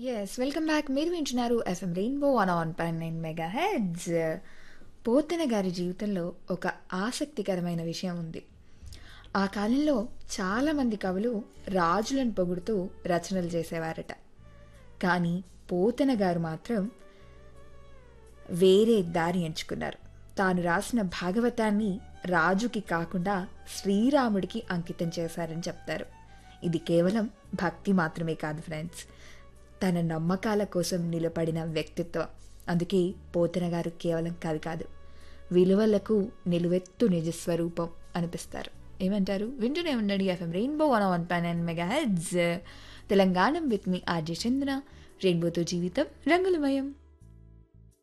yes welcome back మీరు వింటున్నారు FM rainbow one one point nine mega heads Pothana గారి జీవితంలో ఒక ఆసక్తికరమైన విషయం ఉంది ఆ కాలంలో చాలామంది కవులు రాజులను పొగుడుతూ రచనలు చేసేవారట కానీ పోతన గారు మాత్రం వేరే దారి ఎంచుకున్నారు తాను రాసిన భాగవతాన్ని రాజుకి కాకుండా శ్రీరాముడికి అంకితం చేశారని చెప్తారు ఇది కేవలం భక్తి మాత్రమే కాదు ఫ్రెండ్స్ తన నమ్మకాల కోసం నిలబడిన వ్యక్తిత్వం అందుకే పోతన గారు కేవలం కవి కాదు విలువలకు నిలువెత్తు నిజస్వరూపం అనిపిస్తారు ఏమంటారు వింటూనే ఉండండి ఎఫ్ఎం రెయిన్బో వన్ వన్ పాన్ and mega heads Telangana with మీ ఆర్జే చందన రెయిన్బోతో జీవితం రంగులమయం